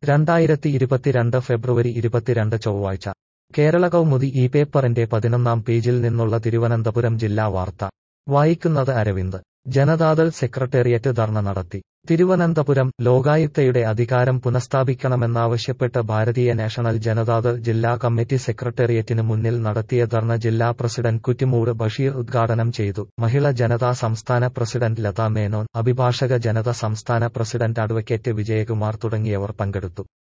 രണ്ടായിരത്തി ഇരുപത്തിരണ്ട് ഫെബ്രുവരി ഇരുപത്തിരണ്ട് ചൊവ്വാഴ്ച കേരള കൗമുദി ഈ പേപ്പറിന്റെ പതിനൊന്നാം പേജിൽ നിന്നുള്ള തിരുവനന്തപുരം ജില്ലാ വാർത്ത വായിക്കുന്നത് അരവിന്ദ് ജനതാദൾ സെക്രട്ടേറിയറ്റ് ധർണ നടത്തി തിരുവനന്തപുരം ലോകായുക്തയുടെ അധികാരം പുനഃസ്ഥാപിക്കണമെന്നാവശ്യപ്പെട്ട് ഭാരതീയ നാഷണൽ ജനതാദൾ ജില്ലാ കമ്മിറ്റി സെക്രട്ടേറിയറ്റിന് മുന്നിൽ നടത്തിയ ധർണ ജില്ലാ പ്രസിഡന്റ് കുറ്റിമൂട് ബഷീർ ഉദ്ഘാടനം ചെയ്തു മഹിള ജനതാ സംസ്ഥാന പ്രസിഡന്റ് ലതാ മേനോൻ അഭിഭാഷക ജനത സംസ്ഥാന പ്രസിഡന്റ് അഡ്വക്കേറ്റ് വിജയകുമാർ തുടങ്ങിയവർ പങ്കെടുത്തു